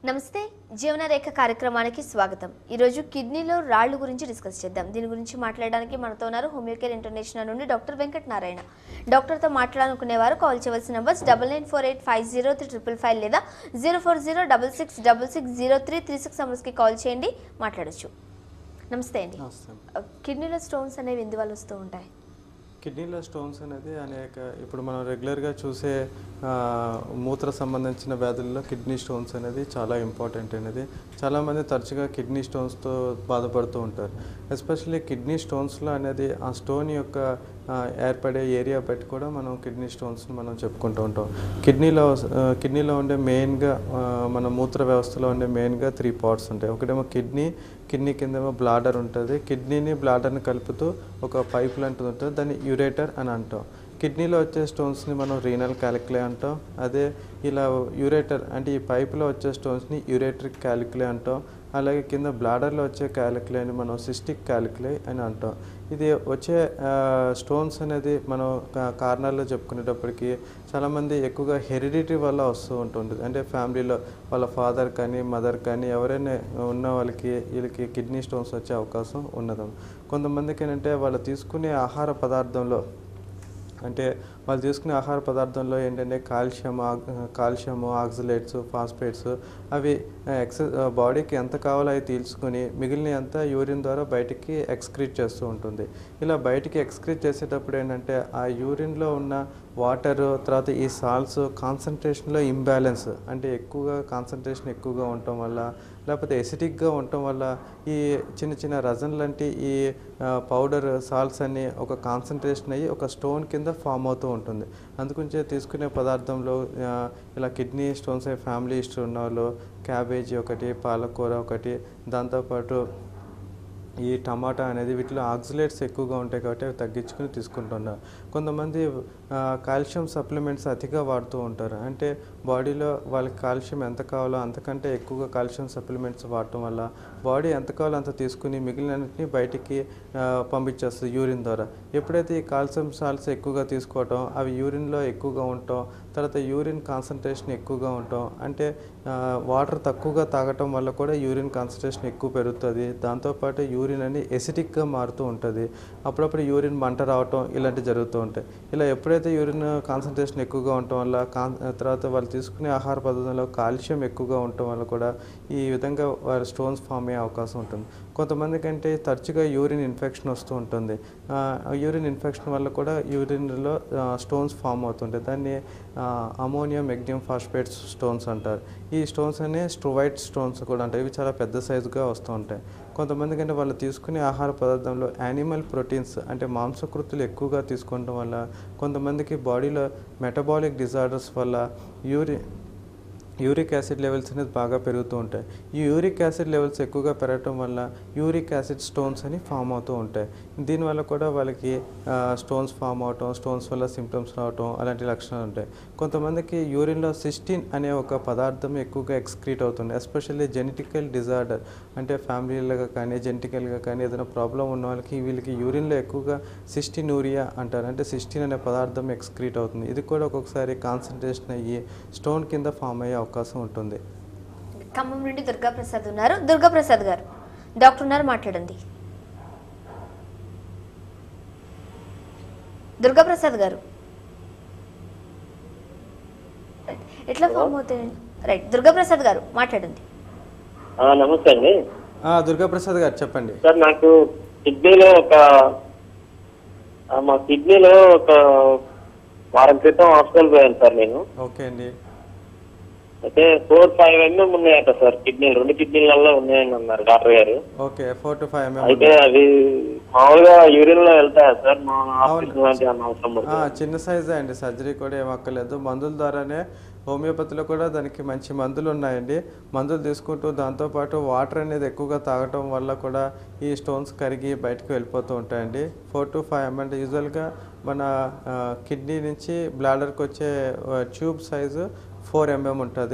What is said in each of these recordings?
నమస్తే జీవనరేఖ కార్యక్రమానికి స్వాగతం ఈరోజు కిడ్నీలో రాళ్ళు గురించి డిస్కస్ చేద్దాం దీని గురించి మాట్లాడడానికి మనతో ఉన్నారు హోమియోకేర్ ఇంటర్నేషనల్ నుండి డాక్టర్ వెంకట్ నారాయణ డాక్టర్తో మాట్లాడాలనుకునేవారు కాల్ చేయవలసిన numbers double nine four eight five zero three triple five లేదా zero four zero double six double six zero three three six నంబర్స్కి కాల్ చేయండి మాట్లాడొచ్చు నమస్తే అండి నమస్తే కిడ్నీలో స్టోన్స్ అనేవి ఎందువల్ల వస్తూ ఉంటాయి కిడ్నీలో స్టోన్స్ అనేది అనేక ఇప్పుడు మనం రెగ్యులర్గా చూసే ఆ, మూత్ర సంబంధించిన వ్యాధుల్లో కిడ్నీ స్టోన్స్ అనేది చాలా ఇంపార్టెంట్ అనేది చాలామంది తరచుగా కిడ్నీ స్టోన్స్తో బాధపడుతూ ఉంటారు ఎస్పెషల్లీ కిడ్నీ స్టోన్స్లో అనేది ఆ స్టోన్ యొక్క ఆ, ఏర్పడే ఏరియా బట్టి కూడా మనం కిడ్నీ స్టోన్స్ మనం చెప్పుకుంటూ ఉంటాం కిడ్నీలో ఆ, కిడ్నీలో ఉండే మెయిన్గా ఆ, మన మూత్ర వ్యవస్థలో ఉండే మెయిన్గా త్రీ పార్ట్స్ ఉంటాయి ఒకటేమో కిడ్నీ కిడ్నీ కిందేమో బ్లాడర్ ఉంటుంది కిడ్నీని బ్లాడర్ని కలుపుతూ ఒక పైప్ లాంటిది ఉంటుంది దాన్ని యూరేటర్ అని అంటాం కిడ్నీలో వచ్చే స్టోన్స్ని మనం రీనల్ క్యాలిక్యులే అంటాం అదే ఇలా యూరేటర్ అంటే ఈ పైపులో వచ్చే స్టోన్స్ని యూరేట్రిక్ క్యాలిక్యులే అంటాం అలాగే కింద బ్లాడర్లో వచ్చే క్యాలిక్యులేని మనం సిస్టిక్ క్యాలిక్యులే అని అంటాం ఇది వచ్చే స్టోన్స్ అనేది మనం కా- కారణాల్లో చెప్పుకునేటప్పటికి చాలామంది ఎక్కువగా హెరిడిటరీ వల్ల వస్తూ ఉంటుంది అంటే ఫ్యామిలీలో వాళ్ళ ఫాదర్ కానీ మదర్ కానీ ఎవరైనా ఉన్న వాళ్ళకి వీళ్ళకి కిడ్నీ స్టోన్స్ వచ్చే అవకాశం ఉన్నది కొంతమందికి ఏంటంటే వాళ్ళు తీసుకునే ఆహార పదార్థంలో అంటే వాళ్ళు తీసుకునే ఆహార పదార్థంలో ఏంటంటే కాల్షియం ఆక్- కాల్షియము ఆక్సిలేట్స్ ఫాస్ఫేట్స్ అవి ఎక్స బాడీకి ఎంత కావాలో అవి తీసుకుని మిగిలిన అంతా యూరిన్ ద్వారా బయటికి ఎక్స్క్రీట్ చేస్తూ ఉంటుంది ఇలా బయటికి ఎక్స్క్రీట్ చేసేటప్పుడు ఏంటంటే ఆ యూరిన్లో ఉన్న వాటర్ తర్వాత ఈ సాల్ట్స్ కాన్సన్ట్రేషన్లో ఇంబ్యాలెన్స్ అంటే ఎక్కువగా కాన్సన్ట్రేషన్ ఎక్కువగా ఉండటం వల్ల లేకపోతే ఎసిటిక్గా ఉండటం వల్ల ఈ చిన్న చిన్న రజన్ లాంటి ఈ పౌడర్ సాల్ట్స్ అన్ని ఒక కాన్సన్ట్రేషన్ అయ్యి ఒక స్టోన్ కింద ఫామ్ అవుతూ ఉంటుంది అందుగురించే తీసుకునే పదార్థంలో ఆ, ఇలా కిడ్నీ స్టోన్స్ అయ్యే ఫ్యామిలీ హిస్టరీ ఉన్న వాళ్ళు క్యాబేజీ ఒకటి పాలకూర ఒకటి దాంతోపాటు ఈ టమాటా అనేది వీటిలో ఆక్సిలేట్స్ ఎక్కువగా ఉంటాయి కాబట్టి అవి తగ్గించుకుని తీసుకుంటున్నారు కొంతమంది ఆ, కాల్షియం సప్లిమెంట్స్ అతిగా వాడుతూ ఉంటారు అంటే బాడీలో వాళ్ళకి కాల్షియం ఎంత కావాలో అంతకంటే ఎక్కువగా కాల్షియం సప్లిమెంట్స్ వాడటం వల్ల బాడీ ఎంత కావాలో అంత తీసుకుని మిగిలినన్నింటినీ బయటికి ఆ, పంపించేస్తుంది యూరిన్ ద్వారా ఎప్పుడైతే ఈ కాల్షియం సాల్ట్స్ ఎక్కువగా తీసుకోవటం అవి యూరిన్లో ఎక్కువగా ఉండటం తర్వాత యూరిన్ కాన్సన్ట్రేషన్ ఎక్కువగా ఉండటం అంటే వాటర్ తక్కువగా తాగటం వల్ల కూడా యూరిన్ కాన్సన్ట్రేషన్ ఎక్కువ పెరుగుతుంది దాంతోపాటు యూరిన్ అని ఎసిటిక్గా మారుతూ ఉంటుంది అప్పుడప్పుడు యూరిన్ మంట రావటం ఇలాంటివి జరుగుతూ ఉంటాయి ఇలా ఎప్పుడైతే యూరిన్ కాన్సన్ట్రేషన్ ఎక్కువగా ఉండటం వల్ల కాన్ తర్వాత వాళ్ళు తీసుకునే ఆహార పదార్థంలో కాల్షియం ఎక్కువగా ఉండటం వల్ల కూడా ఈ విధంగా వారి స్టోన్స్ ఫామ్ అయ్యే అవకాశం ఉంటుంది కొంతమందికి అంటే తరచుగా యూరిన్ ఇన్ఫెక్షన్ వస్తూ ఉంటుంది ఆ, యూరిన్ ఇన్ఫెక్షన్ వల్ల కూడా యూరిన్లో స్టోన్స్ ఫామ్ అవుతుంటాయి దాన్ని అమోనియం మెగ్నియం ఫాస్ఫేట్స్ స్టోన్స్ అంటారు ఈ స్టోన్స్ అనే స్ట్రోవైట్ స్టోన్స్ కూడా ఉంటాయి ఇవి చాలా పెద్ద సైజుగా వస్తూ ఉంటాయి కొంతమందికి అంటే వాళ్ళు తీసుకునే ఆహార పదార్థంలో యానిమల్ ప్రోటీన్స్ అంటే మాంసకృతులు ఎక్కువగా తీసుకోవడం వల్ల కొంతమందికి బాడీలో మెటబాలిక్ డిజార్డర్స్ వల్ల యూరి యూరిక్ యాసిడ్ లెవెల్స్ అనేది బాగా పెరుగుతూ ఉంటాయి ఈ యూరిక్ యాసిడ్ లెవెల్స్ ఎక్కువగా పెరగటం వల్ల యూరిక్ యాసిడ్ స్టోన్స్ అని ఫామ్ అవుతూ ఉంటాయి దీనివల్ల కూడా వాళ్ళకి స్టోన్స్ ఫామ్ అవటం స్టోన్స్ వల్ల సిమ్టమ్స్ రావటం అలాంటి లక్షణాలు ఉంటాయి కొంతమందికి యూరిన్లో సిస్టిన్ అనే ఒక పదార్థం ఎక్కువగా ఎక్స్క్రీట్ అవుతుంది ఎస్పెషల్లీ జెనెటికల్ డిజార్డర్ అంటే ఫ్యామిలీలుగా కానీ జెనెటికల్గా కానీ ఏదైనా ప్రాబ్లం ఉన్న వాళ్ళకి వీళ్ళకి యూరిన్లో ఎక్కువగా సిస్టినూరియా అంటారు అంటే సిస్టిన్ అనే పదార్థం ఎక్స్క్రీట్ అవుతుంది ఇది కూడా ఒక్కొక్కసారి కాన్సన్ట్రేషన్ అయ్యి స్టోన్ కింద ఫామ్ అయ్యే అవకాశం ఉంటుంది ఖమ్మం నుండి దుర్గా ప్రసాద్ ఉన్నారు దుర్గా ప్రసాద్ గారు డాక్టర్ ఉన్నారు మాట్లాడండి దుర్గా ప్రసాద్ గారు రైట్. ఎట్లా ఫామ్ అవుతాయండి రైట్ దుర్గా ప్రసాద్ గారు మాట్లాడండి ఆ, నమస్తే అండి ఆ, దుర్గాప్రసాద్ గారు చెప్పండి సార్ నాకు కిడ్నీలో ఒక ఆ, మా కిడ్నీలో ఒక వారం క్రితం హాస్పిటల్ పోయాను సార్ నేను ఓకే అండి అయితే ఫోర్ ఫైవ్ ఎంఎం ఉన్నాయట సార్ కిడ్నీలు రెండు కిడ్నీలలో ఉన్నాయని అన్నారు డాక్టర్ గారు ఓకే ఫోర్ టు ఫైవ్ అయితే ఎంఎం అవి మామూలుగా యూరిన్ లో వెళ్తాయా సార్ మా హాస్పిటల్ లాంటి అన్న అవసరం పడుతుంది చిన్న సైజే అండి సర్జరీ కూడా ఏం అక్కర్లేదు మందుల ద్వారానే హోమియోపతిలో కూడా దానికి మంచి మందులు ఉన్నాయండి మందులు తీసుకుంటూ దాంతోపాటు వాటర్ అనేది ఎక్కువగా తాగటం వల్ల కూడా ఈ స్టోన్స్ కరిగి బయటకు వెళ్ళిపోతూ ఉంటాయండి ఫోర్ టు ఫైవ్ ఎంఎం అంటే యూజువల్గా మన కిడ్నీ నుంచి బ్లాడర్కి వచ్చే ట్యూబ్ సైజు ఫోర్ ఎంఎం ఉంటుంది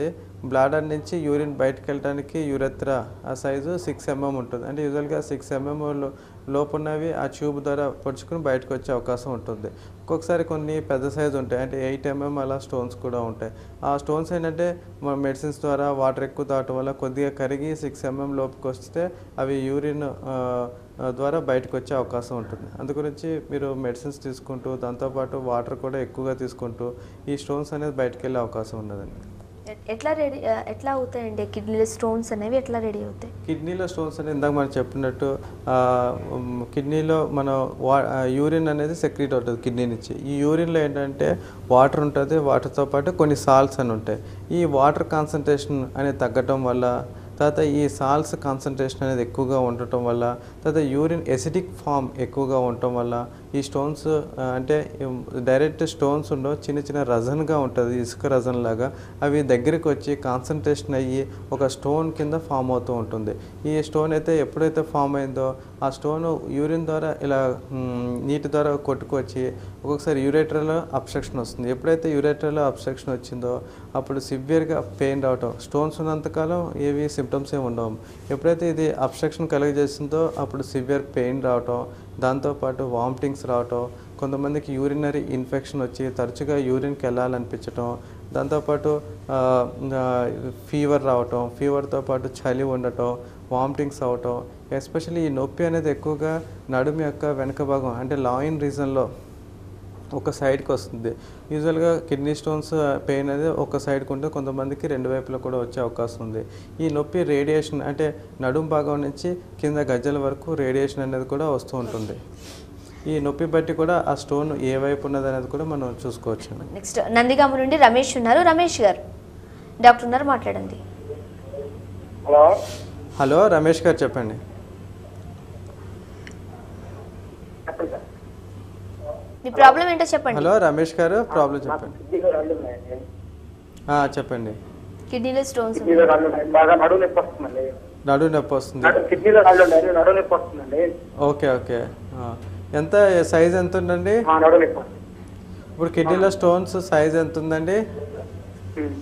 బ్లాడర్ నుంచి యూరిన్ బయటకు వెళ్ళడానికి యూరెత్రా ఆ సైజు సిక్స్ ఎంఎం ఉంటుంది అంటే యూజువల్గా సిక్స్ ఎంఎం లోపున్నవి ఆ ట్యూబ్ ద్వారా పొడుచుకుని బయటకు వచ్చే అవకాశం ఉంటుంది ఒక్కొక్కసారి కొన్ని పెద్ద సైజు ఉంటాయి అంటే ఎయిట్ ఎంఎం అలా స్టోన్స్ కూడా ఉంటాయి ఆ స్టోన్స్ ఏంటంటే మన మెడిసిన్స్ ద్వారా వాటర్ ఎక్కువ తాగటం వల్ల కొద్దిగా కరిగి సిక్స్ ఎంఎం లోపుకి వస్తే అవి యూరిన్ ద్వారా బయటకు వచ్చే అవకాశం ఉంటుంది అందు గురించి మీరు మెడిసిన్స్ తీసుకుంటూ దాంతోపాటు వాటర్ కూడా ఎక్కువగా తీసుకుంటూ ఈ స్టోన్స్ అనేది బయటకు వెళ్ళే అవకాశం ఉన్నదండి ఎ- ఎట్లా రెడీ ఆ, ఎట్లా అవుతాయండి కిడ్నీలో స్టోన్స్ అనేవి ఎట్లా రెడీ అవుతాయి కిడ్నీలో స్టోన్స్ అనేది ఇందాక మనం చెప్పినట్టు ఆ, ఉమ్, కిడ్నీలో మన వా ఆ, యూరిన్ అనేది సెక్రీట్ అవుతుంది కిడ్నీ నుంచి ఈ యూరిన్లో ఏంటంటే వాటర్ ఉంటుంది వాటర్తో పాటు కొన్ని సాల్ట్స్ అని ఉంటాయి ఈ వాటర్ కాన్సన్ట్రేషన్ అనేది తగ్గటం వల్ల తర్వాత ఈ సాల్ట్స్ కాన్సన్ట్రేషన్ అనేది ఎక్కువగా ఉండటం వల్ల తర్వాత యూరిన్ ఎసిడిక్ ఫామ్ ఎక్కువగా ఉండటం వల్ల ఈ స్టోన్స్ అంటే డైరెక్ట్ స్టోన్స్ ఉండవు చిన్న చిన్న రజన్గా ఉంటుంది ఇసుక రజన్ లాగా అవి దగ్గరికి వచ్చి కాన్సన్ట్రేషన్ అయ్యి ఒక స్టోన్ కింద ఫామ్ అవుతూ ఉంటుంది ఈ స్టోన్ అయితే ఎప్పుడైతే ఫామ్ అయిందో ఆ స్టోన్ యూరిన్ ద్వారా ఇలా మ్, నీటి ద్వారా కొట్టుకొచ్చి ఒక్కొక్కసారి యూరేటర్లో అబ్స్ట్రక్షన్ వస్తుంది ఎప్పుడైతే యూరేటర్లో అబ్స్ట్రక్షన్ వచ్చిందో అప్పుడు సివియర్గా పెయిన్ రావటం స్టోన్స్ ఉన్నంతకాలం ఏవి సిమ్టమ్స్ ఏమి ఉండవు ఎప్పుడైతే ఇది అబ్స్ట్రక్షన్ కలుగజేస్తుందో అప్పుడు సివియర్ పెయిన్ రావటం దాంతోపాటు వామిటింగ్స్ రావటం కొంతమందికి యూరినరీ ఇన్ఫెక్షన్ వచ్చి తరచుగా యూరిన్కి వెళ్ళాలనిపించటం దాంతోపాటు ఫీవర్ రావటం ఫీవర్తో పాటు చలి ఉండటం వామిటింగ్స్ అవటం ఎస్పెషల్లీ ఈ నొప్పి అనేది ఎక్కువగా నడుము యొక్క వెనక భాగం అంటే లాయిన్ రీజన్లో ఒక సైడ్కి వస్తుంది యూజువల్గా కిడ్నీ స్టోన్స్ పెయిన్ అనేది ఒక సైడ్కి ఉంటే కొంతమందికి రెండు వైపులా కూడా వచ్చే అవకాశం ఉంది ఈ నొప్పి రేడియేషన్ అంటే నడుము భాగం నుంచి కింద గజ్జల వరకు రేడియేషన్ అనేది కూడా వస్తూ ఉంటుంది ఈ నొప్పి బట్టి కూడా ఆ స్టోన్ ఏ వైపు ఉన్నది అనేది కూడా మనం చూసుకోవచ్చు నెక్స్ట్ నందిగామ నుండి రమేష్ ఉన్నారు రమేష్ గారు డాక్టర్ ఉన్నారు మాట్లాడండి హలో హలో రమేష్ గారు చెప్పండి చెప్పండి సార్ మీ ప్రాబ్లం ఏంటో చెప్పండి హలో రమేష్ గారు ప్రాబ్లం చెప్పండి కిడ్నీలో రాళ్ళు ఉన్నాయండి ఆ, చెప్పండి కిడ్నీలో స్టోన్స్ కిడ్నీలో రాళ్ళు ఉన్నాయి బాగా నడువు నొప్పి వస్తుందండి నడుము నొప్పి వస్తుంది నడు కిడ్నీలో రాళ్ళు ఉన్నాయి నడువు నొప్పి వస్తుందండి ఓకే ఓకే ఆ. ఎంత సైజ్ ఎంత ఉందండి ఆ, నడువు నొప్పి వస్తుంది ఇప్పుడు కిడ్నీలో స్టోన్స్ సైజ్ ఎంత ఉందండి ఉమ్.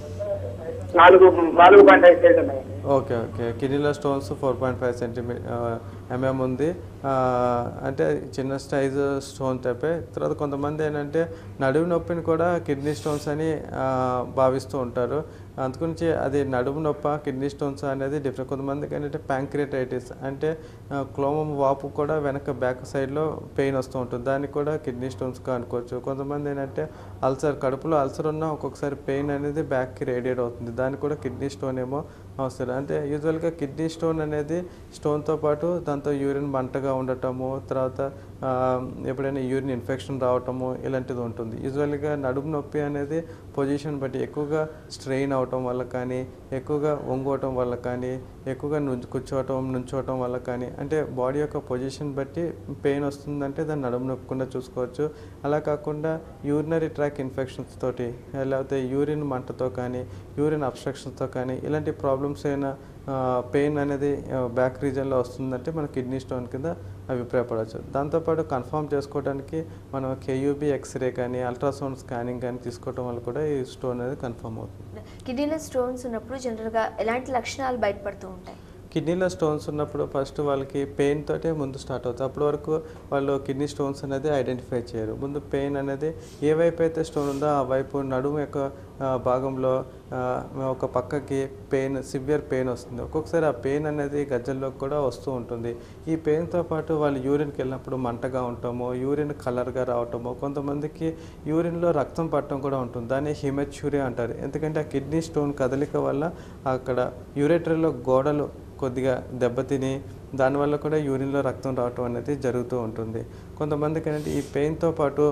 నాలుగు నాలుగు పాయింట్ ఐదు సైజ్ ఉన్నాయండి ఓకే ఓకే కిడ్నీలో స్టోన్స్ ఫోర్ పాయింట్ ఫైవ్ సెంటీమీ ఎంఎం ఉంది ఆ, అంటే చిన్న సైజ్ స్టోన్ టైపే తర్వాత కొంతమంది ఏంటంటే నడుము నొప్పిని కూడా కిడ్నీ స్టోన్స్ అని ఆ, భావిస్తూ ఉంటారు అందుగురించి అది నడుము నొప్ప కిడ్నీ స్టోన్స్ అనేది డిఫరెంట్ కొంతమందికి ఏంటంటే ప్యాంక్రియాటైటిస్ అంటే ఆ, క్లోమం వాపు కూడా వెనక బ్యాక్ సైడ్లో పెయిన్ వస్తూ ఉంటుంది దానికి కూడా కిడ్నీ స్టోన్స్గా అనుకోవచ్చు కొంతమంది ఏంటంటే అల్సర్ కడుపులో అల్సర్ ఉన్న ఒక్కొక్కసారి పెయిన్ అనేది బ్యాక్కి రేడియేట్ అవుతుంది దానికి కూడా కిడ్నీ స్టోన్ ఏమో అవసరం అంటే యూజువల్గా కిడ్నీ స్టోన్ అనేది స్టోన్తో పాటు దాంతో యూరిన్ మంటగా ఉండటము తర్వాత ఆ, ఎప్పుడైనా యూరిన్ ఇన్ఫెక్షన్ రావటము ఇలాంటిది ఉంటుంది యూజువల్గా నడుము నొప్పి అనేది పొజిషన్ బట్టి ఎక్కువగా స్ట్రెయిన్ అవటం వల్ల కానీ ఎక్కువగా వంగోవటం వల్ల కానీ ఎక్కువగా నుంచు కూర్చోవటం నుంచోవటం వల్ల కానీ అంటే బాడీ యొక్క పొజిషన్ బట్టి పెయిన్ వస్తుందంటే దాన్ని నడుము నొప్పకుండా చూసుకోవచ్చు అలా కాకుండా యూరినరీ ట్రాక్ ఇన్ఫెక్షన్స్ తోటి లేకపోతే యూరిన్ మంటతో కానీ యూరిన్ అబ్స్ట్రక్షన్స్తో కానీ ఇలాంటి ప్రాబ్లమ్స్ అయినా పెయిన్ అనేది బ్యాక్ రీజన్లో వస్తుందంటే మన కిడ్నీ స్టోన్ కింద అభిప్రాయపడవచ్చు దాంతోపాటు కన్ఫర్మ్ చేసుకోవడానికి మనం కేయూబీ ఎక్స్రే కానీ అల్ట్రాసౌండ్ స్కానింగ్ కానీ తీసుకోవడం వల్ల కూడా ఈ స్టోన్ అనేది కన్ఫర్మ్ అవుతుంది కిడ్నీలో స్టోన్స్ ఉన్నప్పుడు జనరల్గా ఎలాంటి లక్షణాలు బయటపడుతూ ఉంటాయి కిడ్నీలో స్టోన్స్ ఉన్నప్పుడు ఫస్ట్ వాళ్ళకి పెయిన్ తోటే ముందు స్టార్ట్ అవుతుంది అప్పటి వరకు వాళ్ళు కిడ్నీ స్టోన్స్ అనేది ఐడెంటిఫై చేయరు ముందు పెయిన్ అనేది ఏ వైపు అయితే స్టోన్ ఉందో ఆ వైపు నడుము యొక్క ఆ, భాగంలో ఆ, ఒక పక్కకి పెయిన్ సివియర్ పెయిన్ వస్తుంది ఒక్కొక్కసారి ఆ పెయిన్ అనేది గజ్జల్లోకి కూడా వస్తూ ఉంటుంది ఈ పెయిన్తో పాటు వాళ్ళు యూరిన్కి వెళ్ళినప్పుడు మంటగా ఉండటము యూరిన్ కలర్గా రావటము కొంతమందికి యూరిన్లో రక్తం పట్టడం కూడా ఉంటుంది దాన్ని హిమెచ్యూరియా అంటారు ఎందుకంటే ఆ కిడ్నీ స్టోన్ కదలిక వల్ల అక్కడ యూరేటరీలో గోడలు కొద్దిగా దెబ్బతిని దానివల్ల కూడా యూరిన్లో రక్తం రావటం అనేది జరుగుతూ ఉంటుంది కొంతమందికి ఏంటంటే ఈ పెయిన్తో పాటు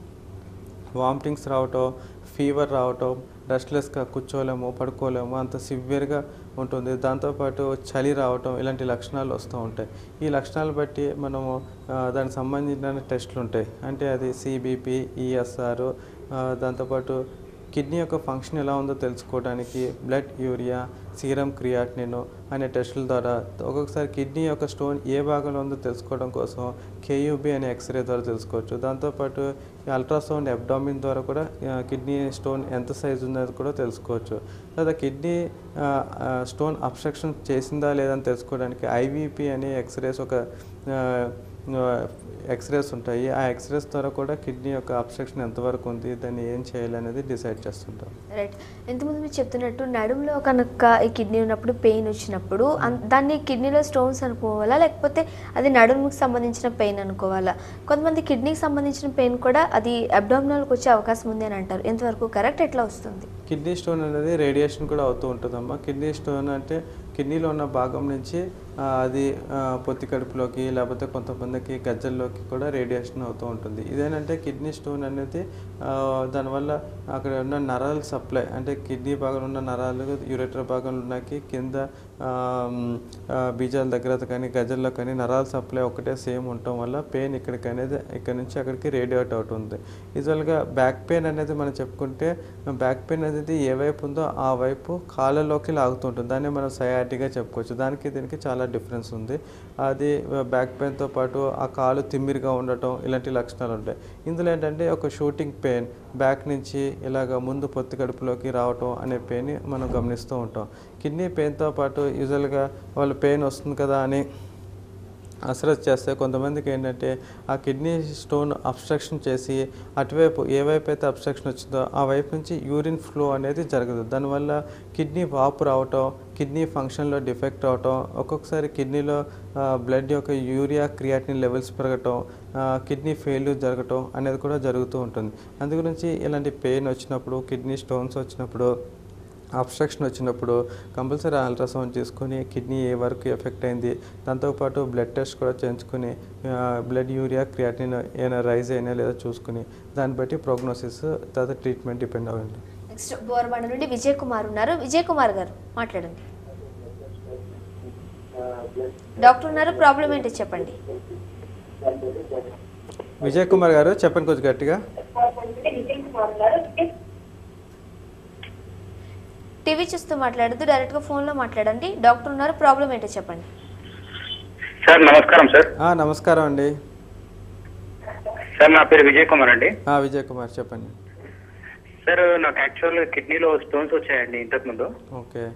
వామిటింగ్స్ రావటం ఫీవర్ రావటం రెస్ట్లెస్గా కూర్చోలేము పడుకోలేము అంత సివియర్గా ఉంటుంది దాంతోపాటు చలి రావటం ఇలాంటి లక్షణాలు వస్తూ ఉంటాయి ఈ లక్షణాలు బట్టి మనము ఆ, దానికి సంబంధించిన టెస్టులు ఉంటాయి అంటే అది సిబిపి ఈఎస్ఆర్ దాంతోపాటు కిడ్నీ యొక్క ఫంక్షన్ ఎలా ఉందో తెలుసుకోవడానికి బ్లడ్ యూరియా సీరం క్రియాటినిన్ అనే టెస్టుల ద్వారా ఒక్కొక్కసారి కిడ్నీ యొక్క స్టోన్ ఏ భాగంలో ఉందో తెలుసుకోవడం కోసం కేయూబీ అనే ఎక్స్రే ద్వారా తెలుసుకోవచ్చు దాంతోపాటు ఈ అల్ట్రాసౌండ్ అబ్డామిన్ ద్వారా కూడా ఆ, కిడ్నీ స్టోన్ ఎంత సైజు ఉన్నది కూడా తెలుసుకోవచ్చు లేదా కిడ్నీ ఆ, ఆ, స్టోన్ అబ్స్ట్రక్షన్ చేసిందా లేదా అని తెలుసుకోవడానికి ఐవీపీ అనే ఎక్స్రేస్ ఒక ఆ, ఆ, ఎక్స్రేస్ ఉంటాయి ఆ ఎక్స్రేస్ ద్వారా కూడా కిడ్నీ యొక్క అబ్స్ట్రక్షన్ ఎంతవరకు ఉంది దాన్ని ఏం చేయాలి అనేది డిసైడ్ చేస్తుంటాం రైట్ ఇంతకుముందు మీరు చెప్తున్నట్టు నడుములో కనుక ఈ కిడ్నీ ఉన్నప్పుడు పెయిన్ వచ్చినప్పుడు అన్- దాన్ని కిడ్నీలో స్టోన్స్ అనుకోవాలా లేకపోతే అది నడుముకి సంబంధించిన పెయిన్ అనుకోవాలా కొంతమంది కిడ్నీకి సంబంధించిన పెయిన్ కూడా అది అబ్డామినల్కి వచ్చే అవకాశం ఉంది అని అంటారు ఎంతవరకు కరెక్ట్ ఎట్లా వస్తుంది కిడ్నీ స్టోన్ అనేది రేడియేషన్ కూడా అవుతూ ఉంటుందమ్మా కిడ్నీ స్టోన్ అంటే కిడ్నీలో ఉన్న భాగం నుంచి ఆ, అది ఆ, పొత్తి కడుపులోకి లేకపోతే కొంతమందికి గజ్జల్లోకి కూడా రేడియేషన్ అవుతూ ఉంటుంది ఇదేంటంటే కిడ్నీ స్టోన్ అనేది ఆ, దానివల్ల అక్కడ ఉన్న నరాల సప్లై అంటే కిడ్నీ భాగంలో ఉన్న నరాలు యూరేటర్ భాగంలో ఉన్నకి కింద ఆ, మ్, ఆ, బీజాల దగ్గర కానీ గజ్జల్లో కానీ నరాల సప్లై ఒకటే సేమ్ ఉండటం వల్ల పెయిన్ ఇక్కడికి అనేది ఇక్కడ నుంచి అక్కడికి రేడియేట్ అవుతుంది యూజువల్గా బ్యాక్ పెయిన్ అనేది మనం చెప్పుకుంటే బ్యాక్ పెయిన్ అనేది ఏ వైపు ఉందో ఆ వైపు కాళ్ళలోకి లాగుతుంటుంది దాన్ని మనం సయాటిగా చెప్పుకోవచ్చు దానికి దీనికి చాలా డిఫరెన్స్ ఉంది అది బ్యాక్ పెయిన్తో పాటు ఆ కాలు తిమ్మిరిగా ఉండటం ఇలాంటి లక్షణాలు ఉంటాయి ఇందులో ఏంటంటే ఒక షూటింగ్ పెయిన్ బ్యాక్ నుంచి ఇలాగ ముందు పొత్తి కడుపులోకి రావటం అనే పెయిన్ మనం గమనిస్తూ ఉంటాం కిడ్నీ పెయిన్తో పాటు యూజువల్గా వాళ్ళు పెయిన్ వస్తుంది కదా అని అసరత్ చేస్తే కొంతమందికి ఏంటంటే ఆ కిడ్నీ స్టోన్ అబ్స్ట్రక్షన్ చేసి అటువైపు ఏ వైపు అయితే అబ్స్ట్రక్షన్ వచ్చిందో ఆ వైపు నుంచి యూరిన్ ఫ్లో అనేది జరగదు దానివల్ల కిడ్నీ వాపు రావటం కిడ్నీ ఫంక్షన్లో డిఫెక్ట్ అవటం ఒక్కొక్కసారి కిడ్నీలో బ్లడ్ యొక్క యూరియా క్రియాటిన్ లెవెల్స్ పెరగటం కిడ్నీ ఫెయిల్యూర్ జరగటం అనేది కూడా జరుగుతూ ఉంటుంది అందు గురించి ఇలాంటి పెయిన్ వచ్చినప్పుడు కిడ్నీ స్టోన్స్ వచ్చినప్పుడు అబ్స్ట్రక్షన్ వచ్చినప్పుడు కంపల్సరీ అల్ట్రాసౌండ్ చేసుకొని కిడ్నీ ఏ వరకు ఎఫెక్ట్ అయింది దాంతోపాటు బ్లడ్ టెస్ట్ కూడా చేయించుకొని బ్లడ్ యూరియా క్రియాటిన్ ఏమైనా రైజ్ అయినా లేదా చూసుకుని దాన్ని బట్టి ప్రోగ్నోసిస్ తర్వాత ట్రీట్మెంట్ డిపెండ్ అవ్వండి నెక్స్ట్ బోర్బండ నుండి విజయ్ కుమార్ ఉన్నారు విజయ్ కుమార్ గారు మాట్లాడండి డాక్టర్ ఉన్నారు ప్రాబ్లం ఏంటో చెప్పండి విజయ్ కుమార్ గారు చెప్పండి కొంచెం గట్టిగా టీవీ చూస్తూ మాట్లాడద్దు డైరెక్ట్గా ఫోన్లో మాట్లాడండి డాక్టర్ ఉన్నారు ప్రాబ్లం ఏంటో చెప్పండి సార్ నమస్కారం సార్ ఆ, నమస్కారం అండి సార్ నా పేరు విజయ్ కుమార్ అండి ఆ, విజయ్ కుమార్ చెప్పండి సార్ నాకు యాక్చువల్ కిడ్నీలో స్టోన్స్ వచ్చాయండి ఇంతకుముందు ఓకే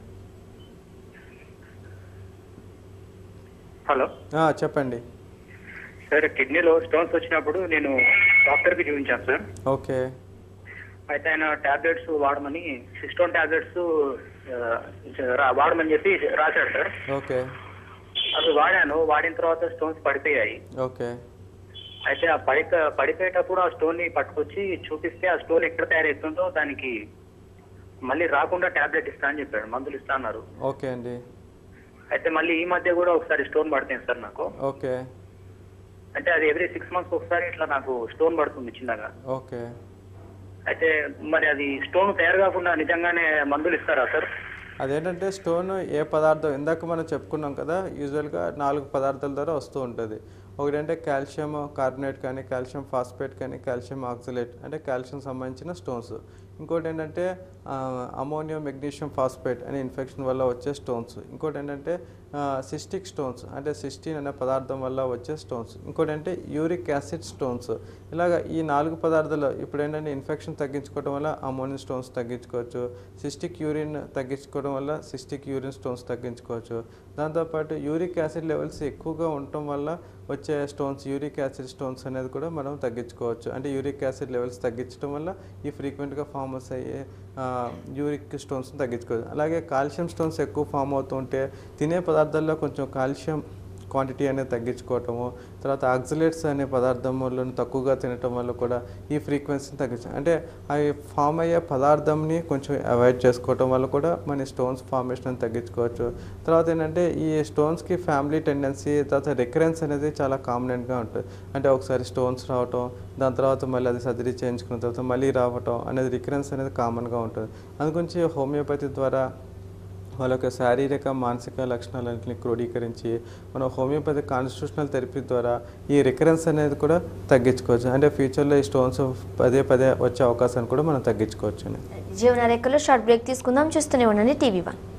హలో ఆ, చెప్పండి సార్ కిడ్నీలో స్టోన్స్ వచ్చినప్పుడు నేను డాక్టర్కి చూపించాను సార్ ఓకే అయితే ఆయన టాబ్లెట్స్ వాడమని సిస్టోన్ టాబ్లెట్స్ వాడమని చెప్పి రాశాడు సార్ ఓకే అవి వాడాను వాడిన తర్వాత స్టోన్స్ పడిపోయాయి ఓకే అయితే ఆ పడిక పడిపోయేటప్పుడు ఆ స్టోన్ ని పట్టుకొచ్చి చూపిస్తే ఆ స్టోన్ ఎక్కడ తయారవుతుందో దానికి మళ్ళీ రాకుండా టాబ్లెట్ ఇస్తా అని చెప్పాడు మందులు ఇస్తా అన్నారు ఓకే అండి అయితే మళ్ళీ ఈ మధ్య కూడా ఒకసారి స్టోన్ పడుతుంది సార్ నాకు ఓకే అంటే అది ఎవ్రీ సిక్స్ మంత్స్ ఒకసారి ఇట్లా నాకు స్టోన్ పడుతుంది చిన్నగా ఓకే అయితే మరి అది స్టోన్ తయారు కాకుండా నిజంగానే మందులు ఇస్తారా సార్ అదేంటంటే స్టోన్ ఏ పదార్థం ఇందాక మనం చెప్పుకున్నాం కదా యూజువల్గా నాలుగు పదార్థాల ద్వారా వస్తూ ఉంటుంది ఒకటంటే కాల్షియం కార్బోనేట్ కానీ కాల్షియం ఫాస్ఫేట్ కానీ కాల్షియం ఆక్సిలేట్ అంటే కాల్షియం సంబంధించిన స్టోన్స్ ఇంకోటి ఏంటంటే అమోనియం మెగ్నీషియం ఫాస్ఫేట్ అనే ఇన్ఫెక్షన్ వల్ల వచ్చే స్టోన్స్ ఇంకోటి ఏంటంటే సిస్టిక్ స్టోన్స్ అంటే సిస్టిన్ అనే పదార్థం వల్ల వచ్చే స్టోన్స్ ఇంకోటి అంటే యూరిక్ యాసిడ్ స్టోన్స్ ఇలాగ ఈ నాలుగు పదార్థాలు ఇప్పుడు ఏంటంటే ఇన్ఫెక్షన్ తగ్గించుకోవడం వల్ల అమోనియం స్టోన్స్ తగ్గించుకోవచ్చు సిస్టిక్ యూరిన్ తగ్గించుకోవడం వల్ల సిస్టిక్ యూరిన్ స్టోన్స్ తగ్గించుకోవచ్చు దాంతోపాటు యూరిక్ యాసిడ్ లెవెల్స్ ఎక్కువగా ఉండటం వల్ల వచ్చే స్టోన్స్ యూరిక్ యాసిడ్ స్టోన్స్ అనేది కూడా మనం తగ్గించుకోవచ్చు అంటే యూరిక్ యాసిడ్ లెవెల్స్ తగ్గించడం వల్ల ఈ ఫ్రీక్వెంట్గా ఫార్మస్ అయ్యే యూరిక్ స్టోన్స్ తగ్గించుకోవచ్చు అలాగే కాల్షియం స్టోన్స్ ఎక్కువ ఫామ్ అవుతుంటే తినే పదార్థాల్లో కొంచెం కాల్షియం క్వాంటిటీ అనేది తగ్గించుకోవటము తర్వాత ఆక్సిలేట్స్ అనే పదార్థంలో తక్కువగా తినటం వల్ల కూడా ఈ ఫ్రీక్వెన్సీని తగ్గించడం అంటే అవి ఫామ్ అయ్యే పదార్థంని కొంచెం అవాయిడ్ చేసుకోవటం వల్ల కూడా మన స్టోన్స్ ఫార్మేషన్ తగ్గించుకోవచ్చు తర్వాత ఏంటంటే ఈ స్టోన్స్కి ఫ్యామిలీ టెండెన్సీ తర్వాత రికరెన్స్ అనేది చాలా కామనెంట్గా ఉంటుంది అంటే ఒకసారి స్టోన్స్ రావటం దాని తర్వాత మళ్ళీ అది సర్జరీ చేయించుకున్న తర్వాత మళ్ళీ రావటం అనేది రికరెన్స్ అనేది కామన్గా ఉంటుంది అందుగురించి హోమియోపతి ద్వారా వాళ్ళ యొక్క శారీరక మానసిక లక్షణాలన్నింటినీ క్రోడీకరించి మనం హోమియోపతి కాన్స్టిట్యూషనల్ థెరపీ ద్వారా ఈ రికరెన్స్ అనేది కూడా తగ్గించుకోవచ్చు అంటే ఫ్యూచర్లో ఈ స్టోన్స్ పదే పదే వచ్చే అవకాశాన్ని కూడా మనం తగ్గించుకోవచ్చు జీవన రేఖలో షార్ట్ బ్రేక్ తీసుకుందాం చూస్తూనే ఉండండి టీవీ వన్